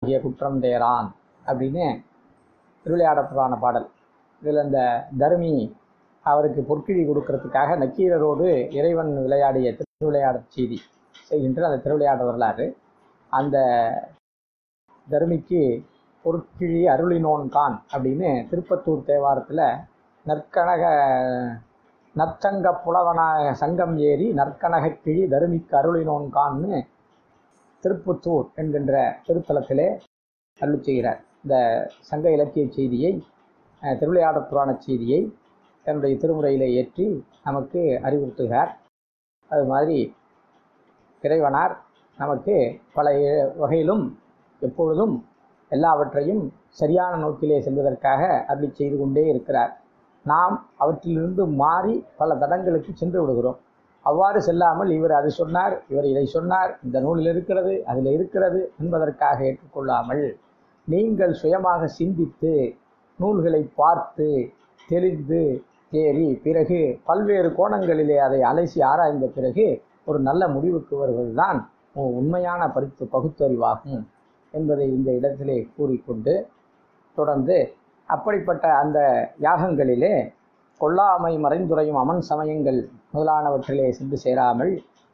ஆகிய குற்றம் தேரான் அப்படின்னு திருவிளையாட புராண பாடல் இதில் இந்த தருமி அவருக்கு பொற்கிழி கொடுக்கறதுக்காக நக்கீரரோடு இறைவன் விளையாடிய திருவிளையாட செய்தி செய்கின்ற அந்த திருவிளையாட வரலாறு அந்த தருமிக்கு பொற்கிழி அருளினோன் கான் அப்படின்னு திருப்பத்தூர் தேவாரத்தில் நற்கனக நற்சங்க புலவனாக சங்கம் ஏறி நற்கனக கிழி தருமிக்கு அருளினோன் கான்னு திருப்பத்தூர் என்கின்ற திருத்தலத்திலே அருள் செய்கிறார் இந்த சங்க இலக்கிய செய்தியை அஹ், திருவிளையாடற் புராண செய்தியை தன்னுடைய திருமுறையிலே ஏற்றி நமக்கு அறிவுறுத்துகிறார் அது மாதிரி இறைவனார் நமக்கு பல இ- வகையிலும் எப்பொழுதும் எல்லாவற்றையும் சரியான நோக்கிலே செல்வதற்காக அருளி செய்து கொண்டே இருக்கிறார் நாம் அவற்றிலிருந்து மாறி பல தடங்களுக்கு சென்று விடுகிறோம் அவ்வாறு செல்லாமல் இவர் அது சொன்னார் இவர் இதை சொன்னார் இந்த நூலில் இருக்கிறது அதில் இருக்கிறது என்பதற்காக ஏற்றுக்கொள்ளாமல் நீங்கள் சுயமாக சிந்தித்து நூல்களை பார்த்து தெரிந்து தேறி பிறகு பல்வேறு கோணங்களிலே அதை அலசி ஆராய்ந்த பிறகு ஒரு நல்ல முடிவுக்கு வருவதுதான் உ- உண்மையான பரித்து பகுத்தறிவாகும் என்பதை இந்த இடத்திலே கூறிக்கொண்டு தொடர்ந்து அப்படிப்பட்ட அந்த யாகங்களிலே கொல்லாமை மறைந்துரையும் அமன் சமயங்கள் முதலானவற்றிலே சென்று சேராமல்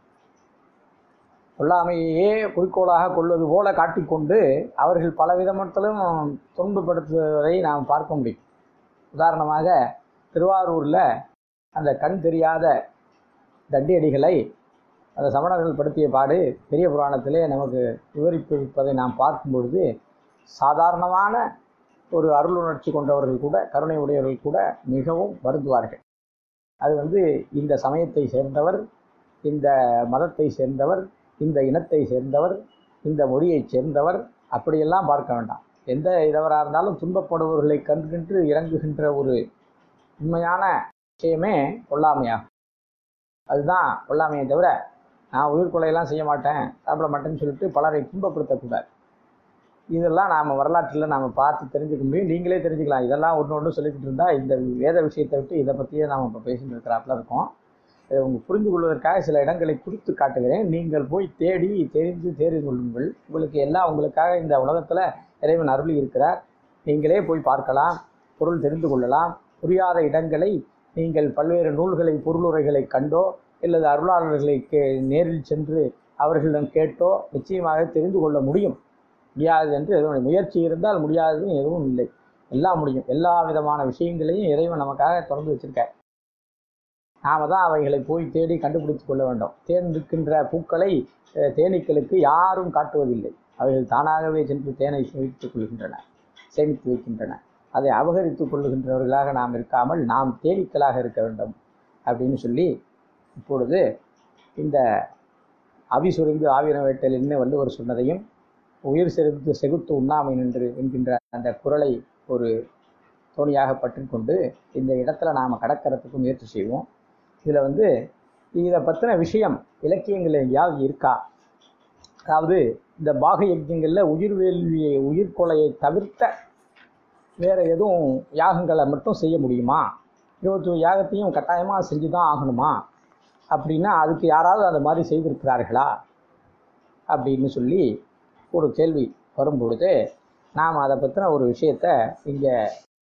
கொல்லாமையே குறிக்கோளாக கொள்வது போல காட்டிக்கொண்டு அவர்கள் பல விதமத்திலும் துன்பப்படுத்துவதை நாம் பார்க்க முடியும் உதாரணமாக திருவாரூரில் அந்த கண் தெரியாத தண்டியடிகளை அந்த சமணர்கள் படுத்திய பாடு பெரிய புராணத்திலே நமக்கு விவரிப்பிருப்பதை நாம் பார்க்கும் பொழுது சாதாரணமான ஒரு அருளுணர்ச்சி கொண்டவர்கள் கூட கருணை உடையவர்கள் கூட மிகவும் வருந்துவார்கள் அது வந்து இந்த சமயத்தை சேர்ந்தவர் இந்த மதத்தை சேர்ந்தவர் இந்த இனத்தை சேர்ந்தவர் இந்த மொழியைச் சேர்ந்தவர் அப்படியெல்லாம் பார்க்க வேண்டாம் எந்த இதவராக இருந்தாலும் துன்பப்படுபவர்களை கண்டுகின்று இறங்குகின்ற ஒரு உண்மையான விஷயமே கொல்லாமையாகும் அதுதான் கொல்லாமையை தவிர நான் உயிர் கொலையெல்லாம் செய்ய மாட்டேன் சாப்பிட மாட்டேன்னு சொல்லிட்டு பலரை துன்பப்படுத்தக்கூடாது இதெல்லாம் நாம் வரலாற்றில் நாம் பார்த்து தெரிஞ்சுக்க முடியும் நீங்களே தெரிஞ்சுக்கலாம் இதெல்லாம் ஒன்று ஒன்று சொல்லிக்கிட்டு இருந்தால் இந்த வேத விஷயத்தை விட்டு இதை பற்றியே நாம் இப்போ பேசிட்டு இருக்கிறாப்புல இருக்கோம் இதை உங்க புரிந்து கொள்வதற்காக சில இடங்களை குறித்து காட்டுகிறேன் நீங்கள் போய் தேடி தெரிந்து தெரிந்து கொள்ளுங்கள் உங்களுக்கு எல்லாம் உங்களுக்காக இந்த உலகத்தில் இறைவன் அருளி இருக்கிறார் நீங்களே போய் பார்க்கலாம் பொருள் தெரிந்து கொள்ளலாம் புரியாத இடங்களை நீங்கள் பல்வேறு நூல்களை பொருளுரைகளை கண்டோ அல்லது அருளாளர்களை கே நேரில் சென்று அவர்களிடம் கேட்டோ நிச்சயமாக தெரிந்து கொள்ள முடியும் முடியாது என்று எதுவும் இல்லை. முயற்சி இருந்தால் முடியாததுன்னு எதுவும் இல்லை எல்லாம் முடியும் எல்லா விதமான விஷயங்களையும் இறைவன் நமக்காக திறந்து வச்சிருக்கார் நாம தான் அவைகளை போய் தேடி கண்டுபிடித்து கொள்ள வேண்டும் தேர்ந்திருக்கின்ற பூக்களை அஹ், தேனீக்களுக்கு யாரும் காட்டுவதில்லை அவைகள் தானாகவே சென்று தேனை சேமித்துக் கொள்கின்றன சேமித்து வைக்கின்றன அதை அபகரித்துக் கொள்ளுகின்றவர்களாக நாம் இருக்காமல் நாம் தேனீக்களாக இருக்க வேண்டும் அப்படின்னு சொல்லி இப்பொழுது இந்த அவி சுரிந்து ஆவின வேட்டல் என்ன வள்ளுவர் சொன்னதையும் உயிர் செறிந்து செகுத்து உண்ணாமை நின்று என்கின்ற அந்த குரலை ஒரு தோணியாக பற்றிக்கொண்டு இந்த இடத்துல நாம் கடக்கிறதுக்கு முயற்சி செய்வோம் இதில் வந்து இதை பற்றின விஷயம் இலக்கியங்கள் எங்கேயாவது இருக்கா அதாவது இந்த பாக யஜ்யங்களில் உயிர் வேள்வியை உயிர் கொலையை தவிர்த்த வேறு எதுவும் யாகங்களை மட்டும் செய்ய முடியுமா இருபத்தி யாகத்தையும் கட்டாயமாக செஞ்சு தான் ஆகணுமா அப்படின்னா அதுக்கு யாராவது அந்த மாதிரி செய்திருக்கிறார்களா அப்படின்னு சொல்லி ஒரு கேள்வி வரும்பொழுது நாம் அதை பற்றின ஒரு விஷயத்தை இங்கே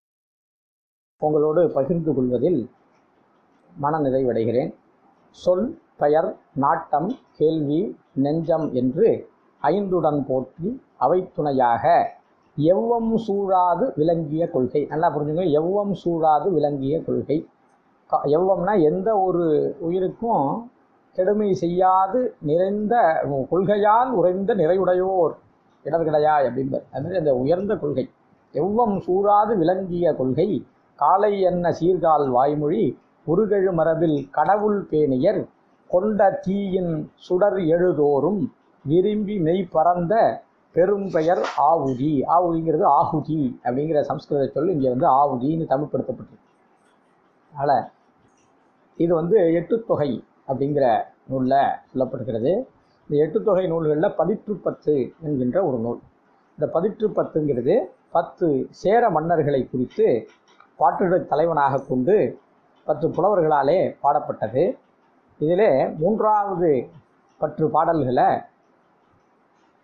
உங்களோடு பகிர்ந்து கொள்வதில் மன நிறைவடைகிறேன் சொல் பெயர் நாட்டம் கேள்வி நெஞ்சம் என்று ஐந்துடன் போற்றி அவை துணையாக எவ்வம் சூழாது விளங்கிய கொள்கை நல்லா புரிஞ்சுங்க எவ்வம் சூழாது விளங்கிய கொள்கை க- எவ்வம்னா எந்த ஒரு உயிருக்கும் கெடுமை செய்யாது நிறைந்த கொள்கையால் உறைந்த நிறைவுடையோர் இடர் கிடையாய் அப்படிம்பார் அது அந்த உயர்ந்த கொள்கை எவ்வம் சூழாது விளங்கிய கொள்கை காலை என்ன சீர்கால் வாய்மொழி உருகெழு மரபில் கடவுள் பேணியர் கொண்ட தீயின் சுடர் எழுதோறும் விரும்பி மெய் பறந்த பெரும்பெயர் ஆவுதி ஆவுதிங்கிறது ஆகுதி அப்படிங்கிற சம்ஸ்கிருத சொல் இங்கே வந்து ஆவுதின்னு தமிழ்படுத்தப்பட்டிருக்கு அதனால் இது வந்து எட்டுத்தொகை அப்படிங்கிற நூலில் சொல்லப்படுகிறது இந்த எட்டுத்தொகை நூல்களில் பதிற்று பத்து என்கின்ற ஒரு நூல் இந்த பதிற்று பத்துங்கிறது பத்து சேர மன்னர்களை குறித்து பாட்டுடை தலைவனாக கொண்டு பத்து புலவர்களாலே பாடப்பட்டது இதிலே மூன்றாவது பற்று பாடல்களை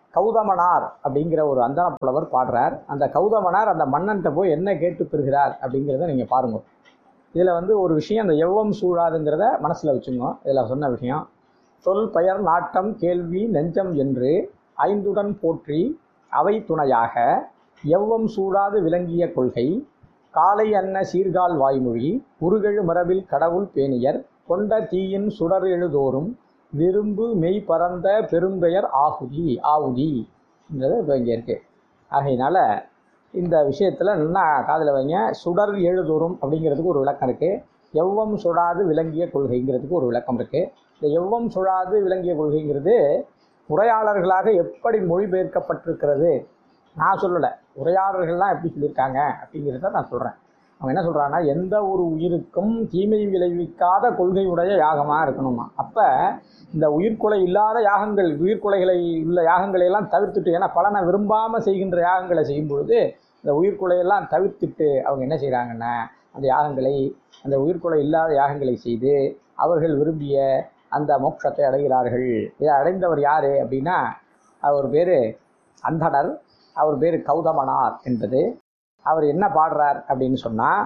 கௌதமனார் அப்படிங்கிற ஒரு அந்தன புலவர் பாடுறார் அந்த கௌதமனார் அந்த மன்னன்ட்ட போய் என்ன கேட்டு பெறுகிறார் அப்படிங்கிறத நீங்கள் பாருங்க இதில் வந்து ஒரு விஷயம் அந்த எவ்வம் சூழாதுங்கிறத மனசில் வச்சுங்க இதில் சொன்ன விஷயம் சொல் பெயர் நாட்டம் கேள்வி நெஞ்சம் என்று ஐந்துடன் போற்றி அவை துணையாக எவ்வம் சூடாது விளங்கிய கொள்கை காலை அன்ன சீர்கால் வாய்மொழி உருகெழு மரபில் கடவுள் பேணியர் கொண்ட தீயின் சுடர் எழுதோறும் விரும்பு மெய் பரந்த பெரும்பெயர் ஆகுதி ஆவுதி என்றது இப்போ இங்கே இருக்குது ஆகையினால இந்த விஷயத்தில் நல்லா காதில் வைங்க சுடர் எழுதோறும் அப்படிங்கிறதுக்கு ஒரு விளக்கம் இருக்குது எவ்வம் சுடாது விளங்கிய கொள்கைங்கிறதுக்கு ஒரு விளக்கம் இருக்குது இந்த எவ்வம் சுடாது விளங்கிய கொள்கைங்கிறது உரையாளர்களாக எப்படி மொழிபெயர்க்கப்பட்டிருக்கிறது நான் சொல்லலை உரையாளர்கள்லாம் எப்படி சொல்லியிருக்காங்க அப்படிங்கிறத நான் சொல்கிறேன் அவன் என்ன சொல்கிறான்னா எந்த ஒரு உயிருக்கும் தீமை விளைவிக்காத கொள்கையுடைய யாகமாக இருக்கணுமா அப்போ இந்த உயிர்கொலை இல்லாத யாகங்கள் உயிர்கொலைகளை உள்ள யாகங்களை எல்லாம் தவிர்த்துட்டு ஏன்னா பலனை விரும்பாமல் செய்கின்ற யாகங்களை செய்யும் பொழுது இந்த உயிர்கொலையெல்லாம் தவிர்த்துட்டு அவங்க என்ன செய்கிறாங்கன்னா அந்த யாகங்களை அந்த உயிர்கொலை இல்லாத யாகங்களை செய்து அவர்கள் விரும்பிய அந்த மோட்சத்தை அடைகிறார்கள் இதை அடைந்தவர் யார் அப்படின்னா அவர் பேர் அந்தனர் அவர் பேர் கௌதமனார் என்பது அவர் என்ன பாடுறார் அப்படின்னு சொன்னால்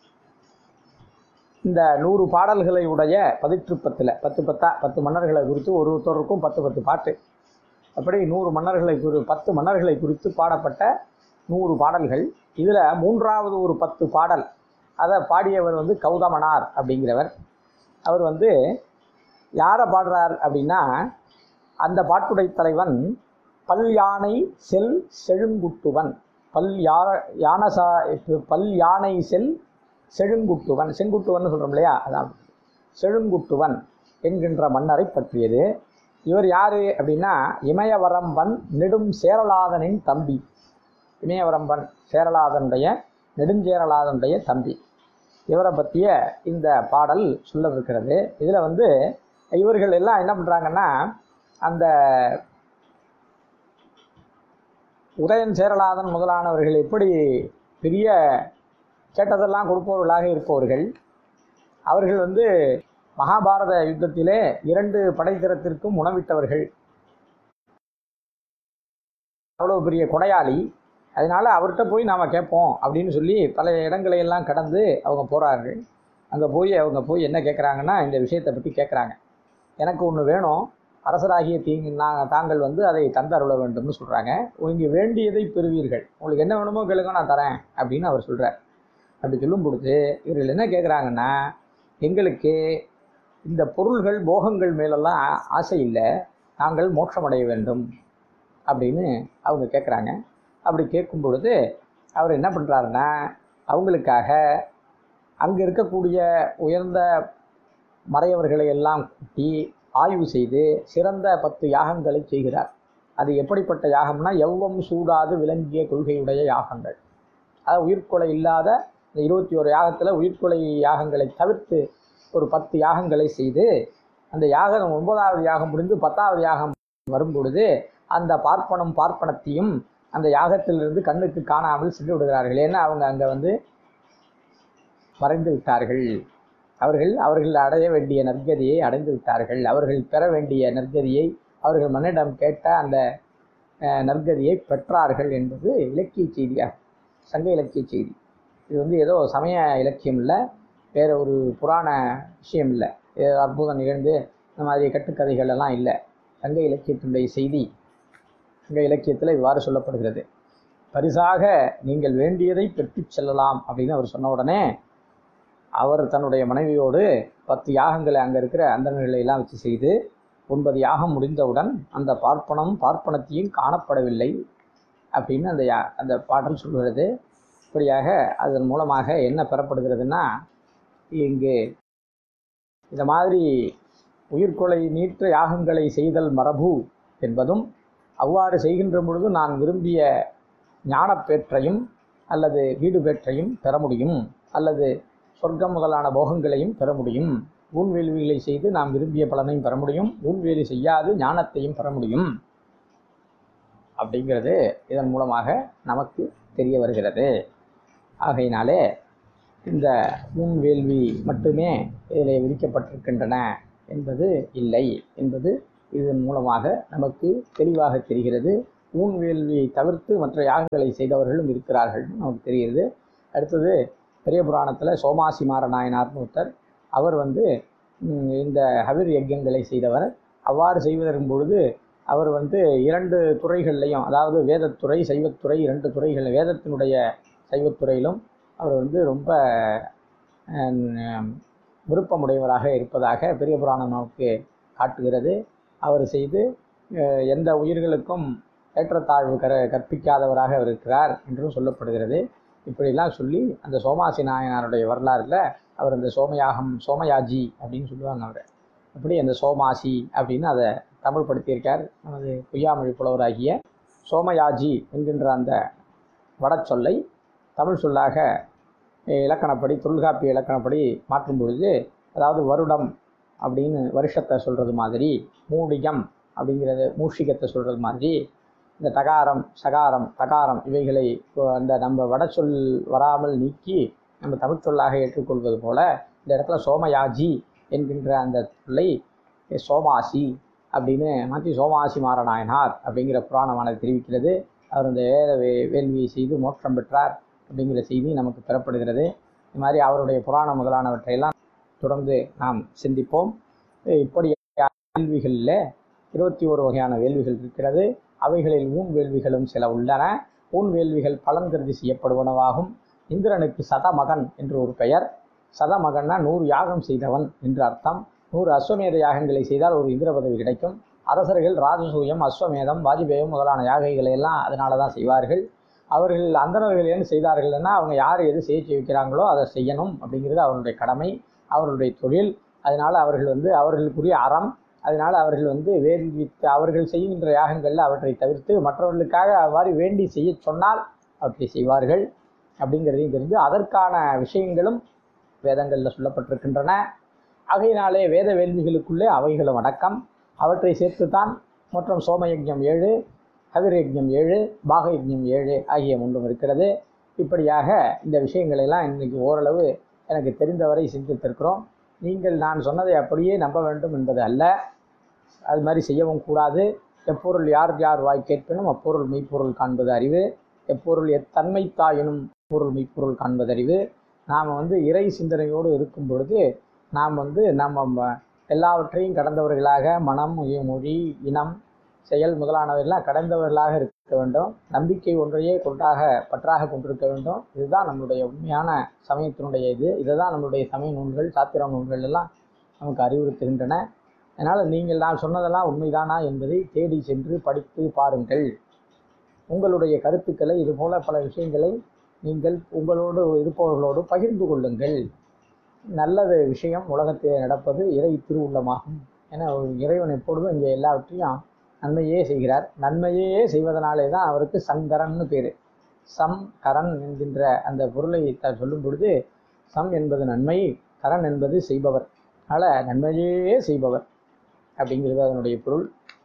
இந்த நூறு பாடல்களை உடைய பதிற்றுப்பத்தில் பத்து பத்தா பத்து மன்னர்களை குறித்து ஒரு ஒருத்தருக்கும் பத்து பத்து பாட்டு அப்படி நூறு மன்னர்களை குறி பத்து மன்னர்களை குறித்து பாடப்பட்ட நூறு பாடல்கள் இதில் மூன்றாவது ஒரு பத்து பாடல் அதை பாடியவர் வந்து கௌதமனார் அப்படிங்கிறவர் அவர் வந்து யாரை பாடுறார் அப்படின்னா அந்த பாட்டுடை தலைவன் பல் யானை செல் செழுங்குட்டுவன் பல் யா யானசா பல் யானை செல் செழுங்குட்டுவன் செங்குட்டுவன் சொல்கிறோம் இல்லையா அதான் செழுங்குட்டுவன் என்கின்ற மன்னரை பற்றியது இவர் யார் அப்படின்னா இமயவரம்பன் நெடும் சேரலாதனின் தம்பி இமயவரம்பன் சேரலாதனுடைய நெடுஞ்சேரலாதனுடைய தம்பி இவரை பற்றிய இந்த பாடல் சொல்லவிருக்கிறது இதில் வந்து இவர்கள் எல்லாம் என்ன பண்ணுறாங்கன்னா அந்த உதயன் சேரலாதன் முதலானவர்கள் எப்படி பெரிய கேட்டதெல்லாம் கொடுப்பவர்களாக இருப்பவர்கள் அவர்கள் வந்து மகாபாரத யுத்தத்திலே இரண்டு படைத்தரத்திற்கும் உணவிட்டவர்கள் அவ்வளோ பெரிய கொடையாளி அதனால் அவர்கிட்ட போய் நாம் கேட்போம் அப்படின்னு சொல்லி பல இடங்களை எல்லாம் கடந்து அவங்க போகிறார்கள் அங்கே போய் அவங்க போய் என்ன கேட்குறாங்கன்னா இந்த விஷயத்தை பற்றி கேட்குறாங்க எனக்கு ஒன்று வேணும் அரசராகிய தீ நான் தாங்கள் வந்து அதை தந்தருள வேண்டும்னு சொல்கிறாங்க இங்கே வேண்டியதை பெறுவீர்கள் உங்களுக்கு என்ன வேணுமோ கேளுங்க நான் தரேன் அப்படின்னு அவர் சொல்கிறார் அப்படி சொல்லும் பொழுது இவர்கள் என்ன கேட்குறாங்கன்னா எங்களுக்கு இந்த பொருள்கள் போகங்கள் மேலெல்லாம் ஆசை இல்லை நாங்கள் மோட்சமடைய வேண்டும் அப்படின்னு அவங்க கேட்குறாங்க அப்படி கேட்கும் பொழுது அவர் என்ன பண்ணுறாருன்னா அவங்களுக்காக அங்கே இருக்கக்கூடிய உயர்ந்த மறையவர்களை எல்லாம் கூட்டி ஆய்வு செய்து சிறந்த பத்து யாகங்களை செய்கிறார் அது எப்படிப்பட்ட யாகம்னா எவ்வம் சூடாது விளங்கிய கொள்கையுடைய யாகங்கள் அதாவது உயிர்கொலை இல்லாத இந்த இருபத்தி ஒரு யாகத்தில் உயிர்கொலை யாகங்களை தவிர்த்து ஒரு பத்து யாகங்களை செய்து அந்த யாகம் ஒன்பதாவது யாகம் முடிந்து பத்தாவது யாகம் வரும் பொழுது அந்த பார்ப்பனம் பார்ப்பனத்தையும் அந்த யாகத்திலிருந்து கண்ணுக்கு காணாமல் சென்று விடுகிறார்கள் ஏன்னா அவங்க அங்கே வந்து மறைந்து விட்டார்கள் அவர்கள் அவர்கள் அடைய வேண்டிய நற்கதியை அடைந்து விட்டார்கள் அவர்கள் பெற வேண்டிய நற்கதியை அவர்கள் மன்னிடம் கேட்ட அந்த அஹ், நற்கதியை பெற்றார்கள் என்பது இலக்கிய செய்தியாகும் சங்க இலக்கிய செய்தி இது வந்து ஏதோ சமய இலக்கியம் இல்லை வேற ஒரு புராண விஷயம் இல்லை ஏதோ அற்புதம் நிகழ்ந்து இந்த மாதிரி கட்டுக்கதைகள் எல்லாம் இல்லை சங்க இலக்கியத்தினுடைய செய்தி சங்க இலக்கியத்தில் இவ்வாறு சொல்லப்படுகிறது பரிசாக நீங்கள் வேண்டியதை பெற்றுச் செல்லலாம் அப்படின்னு அவர் சொன்ன உடனே அவர் தன்னுடைய மனைவியோடு பத்து யாகங்களை அங்கே இருக்கிற அந்தணர்களை எல்லாம் வச்சு செய்து ஒன்பது யாகம் முடிந்தவுடன் அந்த பார்ப்பனம் பார்ப்பனத்தையும் காணப்படவில்லை அப்படின்னு அந்த யா அந்த பாடல் சொல்கிறது இப்படியாக அதன் மூலமாக என்ன பெறப்படுகிறதுனா இங்கு இந்த மாதிரி உயிர்கொலை நீற்ற யாகங்களை செய்தல் மரபு என்பதும் அவ்வாறு செய்கின்ற பொழுது நான் விரும்பிய ஞானப்பேற்றையும் அல்லது வீடு பேற்றையும் பெற முடியும் அல்லது சொர்க்கம் முதலான போகங்களையும் பெற முடியும் ஊன்வேள்விகளை செய்து நாம் விரும்பிய பலனையும் பெற முடியும் ஊன்வேலி செய்யாது ஞானத்தையும் பெற முடியும் அப்படிங்கிறது இதன் மூலமாக நமக்கு தெரிய வருகிறது ஆகையினாலே இந்த ஊன்வேள்வி மட்டுமே இதில் விதிக்கப்பட்டிருக்கின்றன என்பது இல்லை என்பது இதன் மூலமாக நமக்கு தெளிவாக தெரிகிறது ஊன் வேள்வியை தவிர்த்து மற்ற யாகங்களை செய்தவர்களும் இருக்கிறார்கள் நமக்கு தெரிகிறது அடுத்தது பெரிய புராணத்தில் சோமாசி மாரநாயனார்னு ஒருத்தர் அவர் வந்து ம், இந்த ஹவிர் யஜ்யங்களை செய்தவர் அவ்வாறு செய்வதன் பொழுது அவர் வந்து இரண்டு துறைகள்லையும் அதாவது வேதத்துறை சைவத்துறை இரண்டு துறைகள் வேதத்தினுடைய சைவத்துறையிலும் அவர் வந்து ரொம்ப அஹ், விருப்பமுடையவராக இருப்பதாக பெரிய புராணம் நமக்கு காட்டுகிறது அவர் செய்து அஹ், எந்த உயிர்களுக்கும் ஏற்றத்தாழ்வு கர கற்பிக்காதவராக அவர் இருக்கிறார் என்றும் சொல்லப்படுகிறது இப்படிலாம் சொல்லி அந்த சோமாசி நாயனாருடைய வரலாறில் அவர் அந்த சோமயாகம் சோமயாஜி அப்படின்னு சொல்லுவாங்க அவர் அப்படி அந்த சோமாசி அப்படின்னு அதை தமிழ் படுத்தியிருக்கார் நமது பொய்யாமொழி புலவராகிய சோமயாஜி என்கின்ற அந்த வடச்சொல்லை தமிழ் சொல்லாக அஹ், இலக்கணப்படி தொல்காப்பிய இலக்கணப்படி மாற்றும் பொழுது அதாவது வருடம் அப்படின்னு வருஷத்தை சொல்கிறது மாதிரி மூடிகம் அப்படிங்கிறது மூஷிகத்தை சொல்கிறது மாதிரி இந்த தகாரம் சகாரம் தகாரம் இவைகளை இப்போ அந்த நம்ம வடச்சொல் வராமல் நீக்கி நம்ம தமிழ் சொல்லாக ஏற்றுக்கொள்வது போல இந்த இடத்துல சோமயாஜி என்கின்ற அந்த சொல்லை சோமாசி அப்படின்னு மாற்றி சோமாசி மாரநாயனார் அப்படிங்கிற புராணமானது தெரிவிக்கிறது அவர் இந்த வேத வே வேள்வியை செய்து மோட்சம் பெற்றார் அப்படிங்கிற செய்தி நமக்கு பெறப்படுகிறது இது மாதிரி அவருடைய புராணம் முதலானவற்றையெல்லாம் தொடர்ந்து நாம் சிந்திப்போம் இப்படி வேள்விகளில் இருபத்தி ஒரு வகையான வேள்விகள் இருக்கிறது அவைகளில் ஊன் வேள்விகளும் சில உள்ளன ஊன் வேள்விகள் பலன் கருதி செய்யப்படுவனவாகும் இந்திரனுக்கு சதமகன் என்று ஒரு பெயர் சதமகன்னா நூறு யாகம் செய்தவன் என்று அர்த்தம் நூறு அஸ்வமேத யாகங்களை செய்தால் ஒரு இந்திர பதவி கிடைக்கும் அரசர்கள் ராஜசூயம் அஸ்வமேதம் வாஜ்பேயம் முதலான யாகைகளை எல்லாம் அதனால தான் செய்வார்கள் அவர்கள் அந்தணர்கள் என்ன செய்தார்கள்னா அவங்க யார் எது செய்ய வைக்கிறாங்களோ அதை செய்யணும் அப்படிங்கிறது அவருடைய கடமை அவர்களுடைய தொழில் அதனால் அவர்கள் வந்து அவர்களுக்குரிய அறம் அதனால் அவர்கள் வந்து வேள்வித்து அவர்கள் செய்கின்ற யாகங்களில் அவற்றை தவிர்த்து மற்றவர்களுக்காக அவ்வாறு வேண்டி செய்ய சொன்னால் அவற்றை செய்வார்கள் அப்படிங்கிறதையும் தெரிஞ்சு அதற்கான விஷயங்களும் வேதங்களில் சொல்லப்பட்டிருக்கின்றன ஆகையினாலே வேத வேள்விகளுக்குள்ளே அவைகளும் அடக்கம் அவற்றை சேர்த்துத்தான் மற்றும் சோமயஜ்யம் ஏழு கவிரயஜ்யம் ஏழு பாகயஜ்யம் ஏழு ஆகிய மூன்றும் இருக்கிறது இப்படியாக இந்த விஷயங்களெல்லாம் இன்றைக்கி ஓரளவு எனக்கு தெரிந்தவரை சிந்தித்திருக்கிறோம் நீங்கள் நான் சொன்னதை அப்படியே நம்ப வேண்டும் என்பது அல்ல அது மாதிரி செய்யவும் கூடாது எப்பொருள் யார் யார் வாய் கேட்பினும் அப்பொருள் மெய்ப்பொருள் காண்பது அறிவு எப்பொருள் எத்தன்மை தாயினும் பொருள் மெய்ப்பொருள் காண்பது அறிவு நாம் வந்து இறை சிந்தனையோடு இருக்கும் பொழுது நாம் வந்து நம்ம ம- எல்லாவற்றையும் கடந்தவர்களாக மனம் மொழி- மொழி இனம் செயல் முதலானவையெல்லாம் கடந்தவர்களாக இருக்க வேண்டும் நம்பிக்கை ஒன்றையே கொண்டாக பற்றாக கொண்டிருக்க வேண்டும் இதுதான் நம்மளுடைய உண்மையான சமயத்தினுடைய இது இதை தான் நம்மளுடைய சமய நூல்கள் சாத்திர நூல்கள் எல்லாம் நமக்கு அறிவுறுத்துகின்றன அதனால் நீங்கள் நான் சொன்னதெல்லாம் உண்மைதானா என்பதை தேடி சென்று படித்து பாருங்கள் உங்களுடைய கருத்துக்களை இதுபோல பல விஷயங்களை நீங்கள் உங்களோடு இருப்பவர்களோடு பகிர்ந்து கொள்ளுங்கள் நல்லது விஷயம் உலகத்தில் நடப்பது இறை திருவுள்ளமாகும் ஏன்னா ஒரு இறைவன் எப்பொழுதும் இங்கே எல்லாவற்றையும் நன்மையே செய்கிறார் நன்மையே செய்வதனாலே தான் அவருக்கு சங்கரன்னு பேர் சம் கரன் என்கின்ற அந்த பொருளை த சொல்லும் பொழுது சம் என்பது நன்மை கரன் என்பது செய்பவர் அதனால் நன்மையே செய்பவர் அப்படிங்கிறது அதனுடைய பொருள்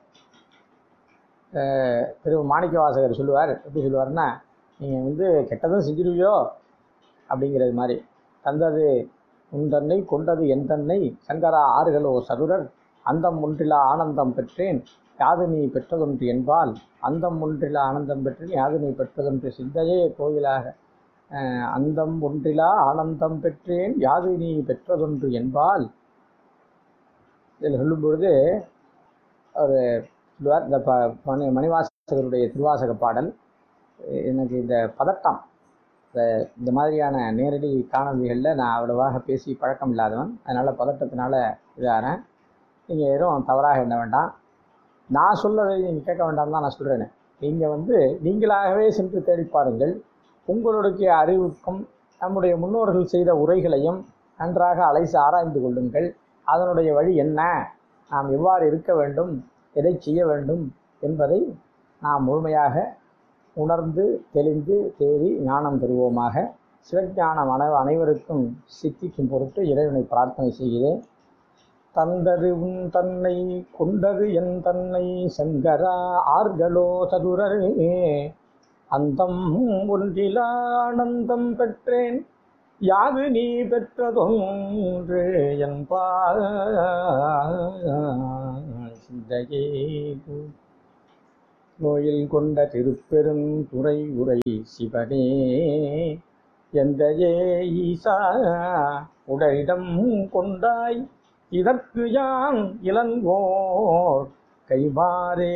அஹ் திரு மாணிக்க வாசகர் சொல்லுவார் எப்படி சொல்லுவார்னா நீங்கள் வந்து கெட்டதும் செஞ்சிருவியோ அப்படிங்கிறது மாதிரி தந்தது உன் தன்னை கொண்டது என் தன்னை சங்கரா ஆறுகளோ சதுரர் அந்தம் ஒன்றிலா ஆனந்தம் பெற்றேன் யாது நீ பெற்றதொன்று என்பால் அந்தம் ஒன்றிலா ஆனந்தம் பெற்றேன் யாது நீ பெற்றதொன்று சிந்தையே கோயிலாக அஹ் அந்தம் ஒன்றிலா ஆனந்தம் பெற்றேன் யாது நீ பெற்றதொன்று என்பால் இதில் சொல்லும் பொழுது அவர் சொல்லுவார் இந்த ப மணி மணிவாசகருடைய திருவாசக பாடல் எனக்கு இந்த பதட்டம் இந்த இந்த மாதிரியான நேரடி காணொலிகளில் நான் அவ்வளவாக பேசி பழக்கம் இல்லாதவன் அதனால் பதட்டத்தினால இதாகிறேன் நீங்கள் எதுவும் தவறாக எண்ண வேண்டாம் நான் சொல்லதை நீங்கள் கேட்க வேண்டாம் தான் நான் சொல்கிறேன் நீங்கள் வந்து நீங்களாகவே சென்று தேடி பாருங்கள் உங்களுடைய அறிவுக்கும் நம்முடைய முன்னோர்கள் செய்த உரைகளையும் நன்றாக அலைசி ஆராய்ந்து கொள்ளுங்கள் அதனுடைய வழி என்ன நாம் எவ்வாறு இருக்க வேண்டும் எதை செய்ய வேண்டும் என்பதை நாம் முழுமையாக உணர்ந்து தெளிந்து தேடி ஞானம் பெறுவோமாக சிவஞானம் அனை அனைவருக்கும் சித்திக்கும் பொருட்டு இறைவனை பிரார்த்தனை செய்கிறேன் தந்தது உன் தன்னை கொண்டது என் தன்னை சங்கரா ஆர்களோ சதுரரே அந்தம் ஒன்றிலா ஆனந்தம் பெற்றேன் யாது நீ பெற்றதொன்று என்பாய் சிந்தையே கோயில் கொண்ட திருப்பெரும் துறை உரை சிவனே எந்தையே ஈசா உடலிடம் கொண்டாய் இதற்கு யான் இளங்கோர் கைவாரே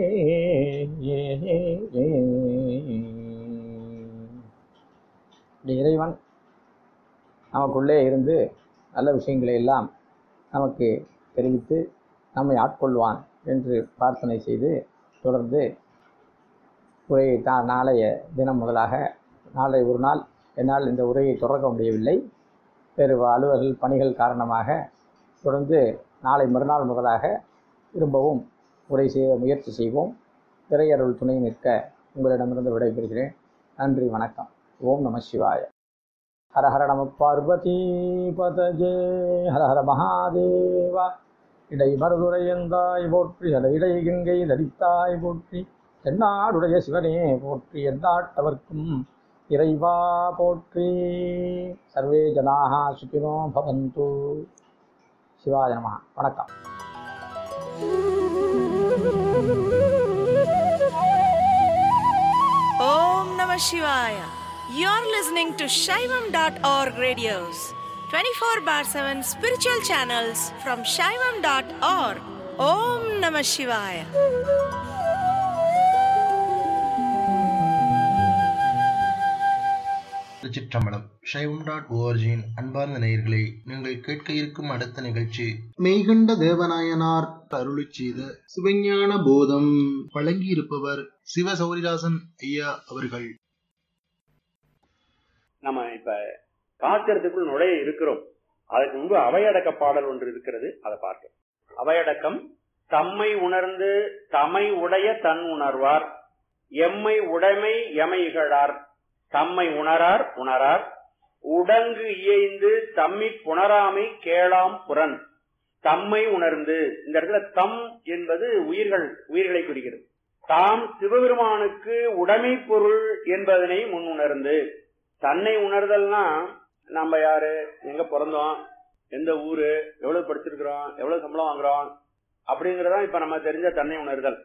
இந்த இறைவன் நமக்குள்ளே இருந்து நல்ல விஷயங்களை எல்லாம் நமக்கு தெரிவித்து நம்மை ஆட்கொள்வான் என்று பிரார்த்தனை செய்து தொடர்ந்து உரையை தான் நாளைய தினம் முதலாக நாளை ஒரு நாள் என்னால் இந்த உரையை தொடங்க முடியவில்லை வேறு அலுவல்கள் பணிகள் காரணமாக தொடர்ந்து நாளை மறுநாள் முதலாக திரும்பவும் உரை செய்ய முயற்சி செய்வோம் திரையருள் துணை நிற்க உங்களிடமிருந்து விடைபெறுகிறேன் நன்றி வணக்கம் ஓம் நம சிவாய ஹர ஹர நம பார்வதி பதஜே ஹர ஹர மகாதேவா இடை மருதுரையந்தாய் போற்றி அட இடை கங்கை தரித்தாய் போற்றி தென்னாடுடைய சிவனே போற்றி எந்நாட்டவர்க்கும் இறைவா போற்றி சர்வே ஜனாக சுகினோ பவந்து சிவாய நம வணக்கம் Om Namah Shivaya. You're listening to Shaivam.org radios, 24 bar 7 spiritual channels from Shaivam.org. Om Namah Shivaya. திருச்சிற்றம்பலம் சைவம் டாட் ஓஆர்ஜியின் அன்பார்ந்த நேயர்களே நீங்கள் கேட்க இருக்கும் அடுத்த நிகழ்ச்சி மெய்கண்ட தேவநாயனார் அருளிச் செய்த சிவஞான போதம் வழங்கியிருப்பவர் சிவ சௌரிதாசன் ஐயா அவர்கள் நம்ம இப்ப காத்திரத்துக்குள் நுழைய இருக்கிறோம் அதுக்கு முன்பு அவையடக்க பாடல் ஒன்று இருக்கிறது அதை பார்க்க அவையடக்கம் தம்மை உணர்ந்து தமை உடைய தன் உணர்வார் எம்மை உடைமை எமை இகழார் தம்மை உணரார் உணரார் உடங்கு இயைந்து தம்மி புணராமை கேளாம் புறன் தம்மை உணர்ந்து இந்த இடத்துல தம் என்பது உயிர்கள் உயிர்களை குறிக்கிறது தாம் சிவபெருமானுக்கு உடைமை பொருள் என்பதனை முன் உணர்ந்து தன்னை உணர்தல்னா நம்ம யாரு எங்க பிறந்தோம் எந்த ஊரு எவ்வளவு படிச்சிருக்கிறோம் எவ்வளவு சம்பளம் வாங்குறோம் அப்படிங்கறதா இப்ப நம்ம தெரிஞ்ச தன்னை உணர்தல்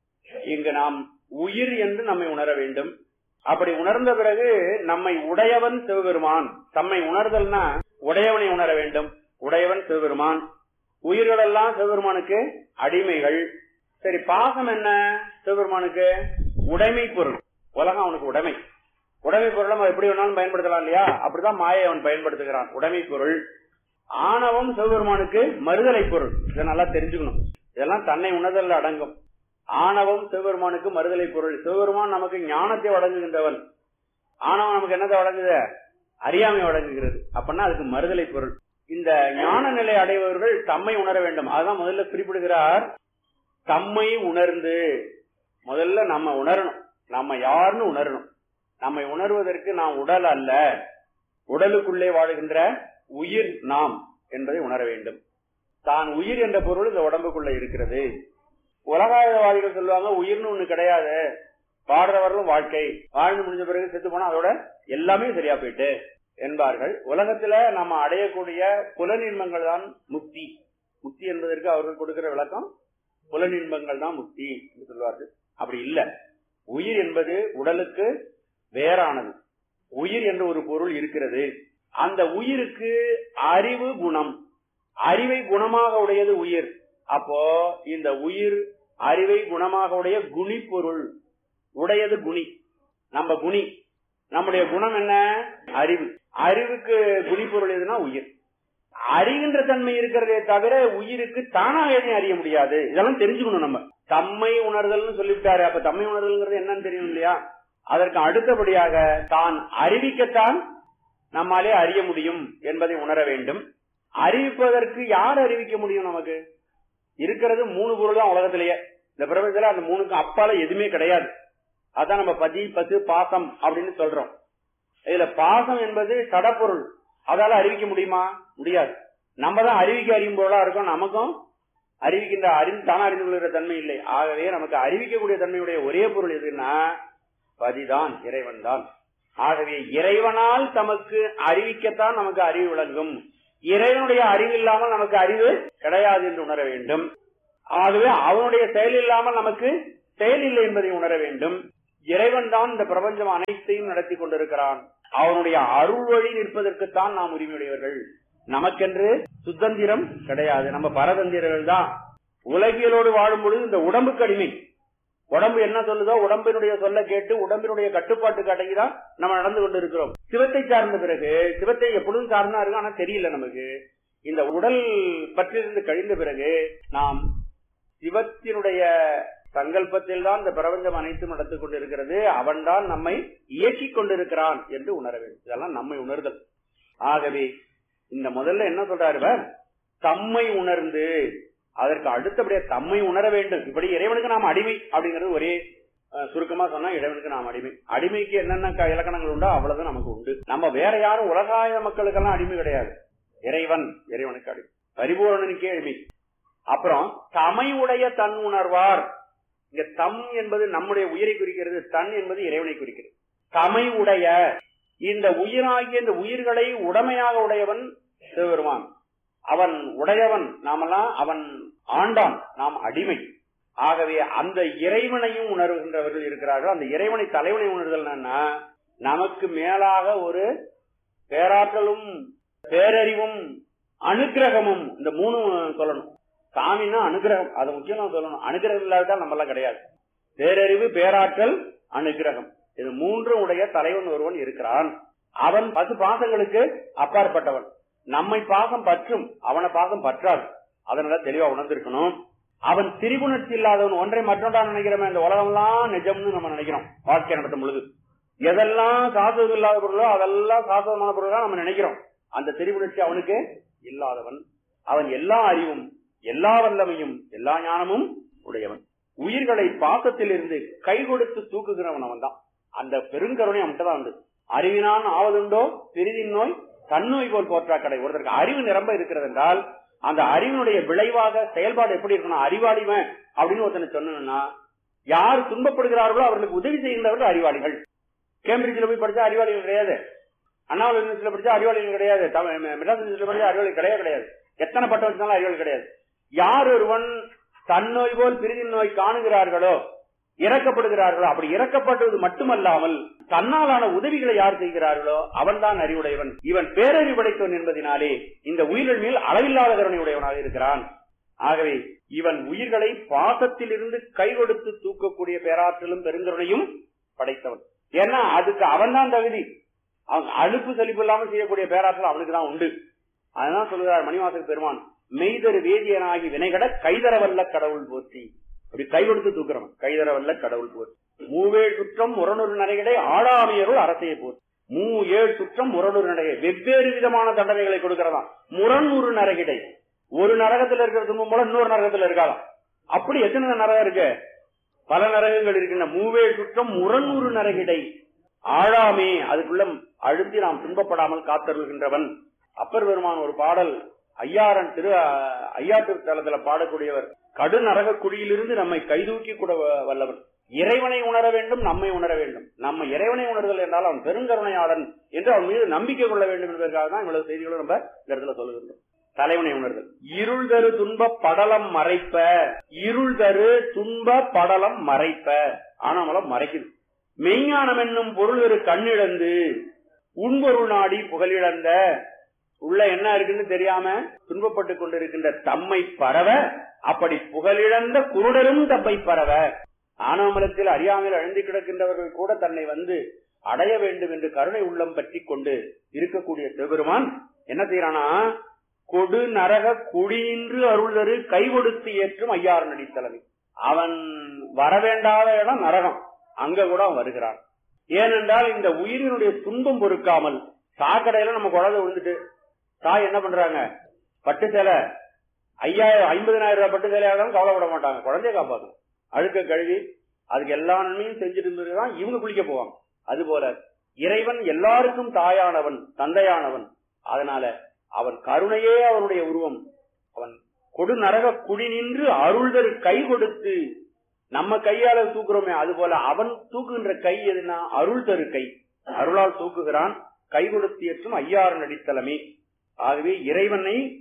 இங்கு நாம் உயிர் என்று நம்மை உணர வேண்டும் அப்படி உணர்ந்த பிறகு நம்மை உடையவன் சிவபெருமான் தம்மை உணர்தல்னா உடையவனை உணர வேண்டும் உடையவன் சிவபெருமான் உயிர்களெல்லாம் சிவபெருமானுக்கு அடிமைகள் சரி பாசம் என்ன சிவபெருமானுக்கு உடைமை பொருள் உலகம் அவனுக்கு உடைமை உடைமை பொருளை நம்ம எப்படி வேணாலும் பயன்படுத்தலாம் இல்லையா அப்படிதான் மாயை அவன் பயன்படுத்துகிறான் உடைமை பொருள் ஆணவம் சிவபெருமானுக்கு மறுதலை பொருள் இதை நல்லா தெரிஞ்சுக்கணும் இதெல்லாம் தன்னை உணர்தல் அடங்கும் ஆணவம் சிவபெருமானுக்கு மறுதலை பொருள் சிவபெருமான் நமக்கு ஞானத்தை வழங்குகின்றவன் ஆணவம் நமக்கு என்னத்தை வழங்குது அறியாமை வழங்குகிறது அப்படின்னா அதுக்கு மறுதலை பொருள் இந்த ஞான நிலை அடைபவர்கள் தம்மை உணர வேண்டும் அதுதான் முதல்ல குறிப்பிடுகிறார் தம்மை உணர்ந்து முதல்ல நம்ம உணரணும் நம்ம யாருன்னு உணரணும் நம்மை உணர்வதற்கு நாம் உடல் அல்ல உடலுக்குள்ளே வாழுகின்ற உயிர் நாம் என்பதை உணர வேண்டும் தான் உயிர் என்ற பொருள் இந்த உடம்புக்குள்ள இருக்கிறது உலகாயவாதிகள் சொல்லுவாங்க உயிர்னு ஒண்ணு கிடையாது பாடுறவர்களும் வாழ்க்கை வாழ்ந்து முடிஞ்ச பிறகு செத்து போனா அதோட எல்லாமே சரியா போயிட்டு என்பார்கள் உலகத்துல நம்ம அடையக்கூடிய புலனின்பங்கள் தான் முக்தி முக்தி என்பதற்கு அவர்கள் கொடுக்கிற விளக்கம் புலனின்பங்கள் தான் முக்தி என்று சொல்வார்கள் அப்படி இல்ல உயிர் என்பது உடலுக்கு வேறானது உயிர் என்ற ஒரு பொருள் இருக்கிறது அந்த உயிருக்கு அறிவு குணம் அறிவை குணமாக உடையது உயிர் அப்போ இந்த உயிர் அறிவை குணமாக உடைய குணி பொருள் உடையது குணி நம்ம குணி நம்முடைய குணம் என்ன அறிவு அறிவுக்கு குணி பொருள் எதுனா உயிர் அறிகின்ற தன்மை இருக்கிறதே தவிர உயிருக்கு தானாக எதையும் அறிய முடியாது இதெல்லாம் தெரிஞ்சுக்கணும் நம்ம தம்மை உணர்தல்னு சொல்லிவிட்டாரு அப்ப தம்மை உணர்தல்ங்கிறது என்னன்னு தெரியும் இல்லையா அதற்கு அடுத்தபடியாக தான் அறிவிக்கத்தான் நம்மாலே அறிய முடியும் என்பதை உணர வேண்டும் அறிவிப்பதற்கு யார் அறிவிக்க முடியும் நமக்கு இருக்கிறது மூணு பொருள் தான் உலகத்திலேயே இந்த பிரபஞ்சத்துல அந்த மூணுக்கு அப்பால எதுவுமே கிடையாது அதான் நம்ம பதி பசு பாசம் அப்படின்னு சொல்றோம் இதுல பாசம் என்பது சடப்பொருள் அதால அறிவிக்க முடியுமா முடியாது நம்ம தான் அறிவிக்க அறியும் பொருளா இருக்கோம் நமக்கும் அறிவிக்கின்ற அறிந்து தானே அறிந்து கொள்கிற தன்மை இல்லை ஆகவே நமக்கு அறிவிக்கக்கூடிய தன்மையுடைய ஒரே பொருள் எதுன்னா பதிதான் இறைவன் தான் ஆகவே இறைவனால் தமக்கு அறிவிக்கத்தான் நமக்கு அறிவு விளங்கும் இறைவனுடைய அறிவு இல்லாமல் நமக்கு அறிவு கிடையாது என்று உணர வேண்டும் ஆகவே அவனுடைய செயல் இல்லாமல் நமக்கு செயல் இல்லை என்பதை உணர வேண்டும் இறைவன் தான் இந்த பிரபஞ்சம் அனைத்தையும் நடத்தி கொண்டிருக்கிறான் அவனுடைய அருள் வழி நிற்பதற்குத்தான் நாம் உரிமையுடையவர்கள் நமக்கென்று சுதந்திரம் கிடையாது நம்ம பரதந்திரர்கள் தான் உலகியலோடு வாழும் பொழுது இந்த உடம்புக்கு அடிமை உடம்பு என்ன சொல்லுதோ உடம்பினுடைய சொல்ல கேட்டு உடம்பினுடைய கட்டுப்பாட்டுக்கு அடங்கிதான் நம்ம நடந்து கொண்டு இருக்கிறோம் சிவத்தை சார்ந்த பிறகு சிவத்தை எப்பொழுதும் சார்ந்தா இருக்கு ஆனா தெரியல நமக்கு இந்த உடல் பற்றிலிருந்து கழிந்த பிறகு நாம் சிவத்தினுடைய சங்கல்பத்தில் தான் இந்த பிரபஞ்சம் அனைத்தும் நடந்து கொண்டிருக்கிறது அவன்தான் நம்மை இயக்கிக் கொண்டிருக்கிறான் என்று உணர வேண்டும் இதெல்லாம் நம்மை உணர்தல் ஆகவே இந்த முதல்ல என்ன சொல்றாரு இவர் தம்மை உணர்ந்து அதற்கு அடுத்தபடியா தம்மை உணர வேண்டும் இப்படி இறைவனுக்கு நாம் அடிமை அப்படிங்கிறது ஒரே அஹ், சுருக்கமா சொன்னா இறைவனுக்கு நாம் அடிமை அடிமைக்கு என்னென்ன க- இலக்கணங்கள் உண்டோ அவ்வளவுதான் நமக்கு உண்டு நம்ம வேற யாரும் உலகாய மக்களுக்கெல்லாம் அடிமை கிடையாது இறைவன் இறைவனுக்கு அடிமை பரிபூரணனுக்கே அடிமை அப்புறம் தமை உடைய தன் உணர்வார் இங்க தம் என்பது நம்முடைய உயிரை குறிக்கிறது தன் என்பது இறைவனை குறிக்கிறது தமை உடைய இந்த உயிராகிய இந்த உயிர்களை உடமையாக உடையவன் சிவபெருமான் அவன் உடையவன் நாமெல்லாம் அவன் ஆண்டான் நாம் அடிமை ஆகவே அந்த இறைவனையும் உணர்கின்றவர்கள் இருக்கிறார்கள் அந்த இறைவனை தலைவனை உணர்தல் என்னன்னா நமக்கு மேலாக ஒரு பேராற்றலும் பேரறிவும் அனுக்கிரகமும் இந்த மூணு சொல்லணும் சாமின்னா அனுகிரகம் அது முக்கியமா சொல்லணும் அனுகிரகம் இல்லாவிட்டால் நம்ம எல்லாம் கிடையாது பேரறிவு பேராற்றல் அனுகிரகம் இது மூன்றும் உடைய தலைவன் ஒருவன் இருக்கிறான் அவன் பசு பாசங்களுக்கு அப்பாற்பட்டவன் நம்மை பாசம் பற்றும் அவனை பாசம் பற்றாது அதனால தெளிவா உணர்ந்திருக்கணும் அவன் திரிபுணர்ச்சி இல்லாதவன் ஒன்றை மற்றொன்றா நினைக்கிறோமே இந்த உலகம்லாம் நிஜம்னு நம்ம நினைக்கிறோம் வாழ்க்கை நடத்தும் பொழுது எதெல்லாம் சாஸ்வதம் இல்லாத பொருளோ அதெல்லாம் சாஸ்வதமான பொருளா நம்ம நினைக்கிறோம் அந்த திரிபுணர்ச்சி அவனுக்கு இல்லாதவன் அவன் எல்லா அறிவும் எல்லா வல்லமையும் எல்லா ஞானமும் உடையவன் உயிர்களை பாசத்தில் இருந்து கை கொடுத்து தூக்குகிறவன் அவன் தான் அந்த பெருங்கருணை அவன்கிட்ட தான் உண்டு அறிவினான் ஆவதுண்டோ பிரிதின் நோய் தன்னோய் போல் போற்றா கடை ஒருத்தருக்கு அறிவு நிரம்ப இருக்கிறது என்றால் அந்த அறிவினுடைய விளைவாக செயல்பாடு எப்படி இருக்கணும் அறிவாளிவன் அப்படின்னு ஒருத்தனை சொன்னா யார் துன்பப்படுகிறார்களோ அவர்களுக்கு உதவி செய்கின்றவர்கள் அறிவாளிகள் கேம்பிரிட்ஜில் போய் படிச்சா அறிவாளிகள் கிடையாது அண்ணாமலை யூனிவர்சிட்டியில் படிச்சா அறிவாளிகள் கிடையாது தமிழ் மெட்ராஸ் யூனிவர்சிட்டியில் படிச்சா அறிவாளி கிடையவே கிடையாது எத்தனை பட்டம் வச்சாலும் அறிவாளி கிடையாது யார் ஒருவன் தன்னோய் போல் பிரிதின் நோய் காணுகிறார்களோ இறக்கப்படுகிறார்களோ அப்படி இறக்கப்படுவது மட்டுமல்லாமல் தன்னாலான உதவிகளை யார் செய்கிறார்களோ அவன்தான் அறிவுடையவன் இவன் பேரறிவு படைத்தவன் என்பதினாலே இந்த உயிர்கள் மேல் அளவில்லாத கருணை உடையவனாக இருக்கிறான் ஆகவே இவன் உயிர்களை பாசத்தில் இருந்து கை கொடுத்து தூக்கக்கூடிய பேராற்றலும் பெருங்கருணையும் படைத்தவன் ஏன்னா அதுக்கு அவன் தான் தகுதி அவன் அலுப்பு சலிப்பு இல்லாம செய்யக்கூடிய பேராற்றல் அவனுக்கு தான் உண்டு அததான் சொல்கிறார் மணிவாசக பெருமான் மெய்தரு வேதியனாகி வினைகட கைதரவல்ல கடவுள் போற்றி அப்படி கை கொடுத்து தூக்குறவன் கைதரவல்ல கடவுள் போற்றி மூவேழ் சுற்றம் முரணொரு நடைகளை ஆளாமையருள் அரசையை போற்றி மூ ஏழு சுற்றம் முரணொரு நடைகை வெவ்வேறு விதமான தண்டனைகளை கொடுக்கிறதாம் முரண்முறு நரகிடை ஒரு நரகத்துல இருக்கிற துன்பம் போல இன்னொரு நரகத்துல இருக்காளாம் அப்படி எத்தனை நரகம் இருக்கு பல நரகங்கள் இருக்கின்ற மூவேழ் சுற்றம் முரண்முறு நரகிடை ஆழாமே அதுக்குள்ள அழுந்தி நாம் துன்பப்படாமல் காத்தருள்கின்றவன் அப்பர் பெருமான் ஒரு பாடல் ஐயாரன் திரு ஐயாற்று தலத்துல பாடக்கூடியவர் கடு நரக குழியிலிருந்து நம்மை கைதூக்கி கூட வ- வல்லவன் இறைவனை உணர வேண்டும் நம்மை உணர வேண்டும் நம்ம இறைவனை உணர்தல் என்றால் அவன் பெருங்கருணையாளன் என்று அவன் மீது நம்பிக்கை கொள்ள வேண்டும் என்பதற்காக தான் இவ்வளவு செய்திகளும் நம்ம இந்த இடத்துல சொல்லுகின்றோம் தலைவனை உணர்தல் இருள் தரு துன்ப படலம் மறைப்ப இருள் தரு துன்ப படலம் மறைப்ப ஆனாமலம் மறைக்குது மெய்ஞானம் என்னும் பொருள் ஒரு கண்ணிழந்து உண்பொருள் நாடி புகழிழந்த உள்ள என்ன இருக்குன்னு தெரியாம துன்பப்பட்டு கொண்டிருக்கின்ற தம்மை பரவ அப்படி புகழிழந்த குருடரும் தம்மை பரவ ஆனாமலத்தில் அறியாமல் அழுந்து கிடக்கின்றவர்கள் கூட தன்னை வந்து அடைய வேண்டும் என்று கருணை உள்ளம் பற்றி கொண்டு இருக்கக்கூடிய சிவபெருமான் என்ன செய்யறானா கொடு நரக குடியின்று அருள்தரு கை கொடுத்து ஏற்றும் ஐயாறு நடித்தலைமை அவன் வரவேண்டாத இடம் நரகம் அங்க கூட அவன் வருகிறான் ஏனென்றால் இந்த உயிரினுடைய துன்பம் பொறுக்காமல் சாக்கடையில நம்ம குழந்தை விழுந்துட்டு தாய் என்ன பண்றாங்க பட்டு சேலை ஐயாயிரம் ஐம்பதனாயிரம் ரூபாய் பட்டு சேலையாக இருந்தாலும் கவலைப்பட மாட்டாங்க குழந்தைய காப்பாற்றும் அழுக்க கழுவி அதுக்கு எல்லா நன்மையும் செஞ்சுட்டு இருந்ததுதான் இவங்க குளிக்க போவாங்க அதுபோல இறைவன் எல்லாருக்கும் தாயானவன் தந்தையானவன் அதனால அவன் கருணையே அவனுடைய உருவம் அவன் கொடு நரக குடி நின்று அருள்தரு கை கொடுத்து நம்ம கையால தூக்குறோமே அது போல அவன் தூக்குகின்ற கை எதுனா அருள் தரு கை அருளால் தூக்குகிறான் கை கொடுத்து ஏற்றும் ஐயாறு நடித்தலமே ஆகவே இறைவனை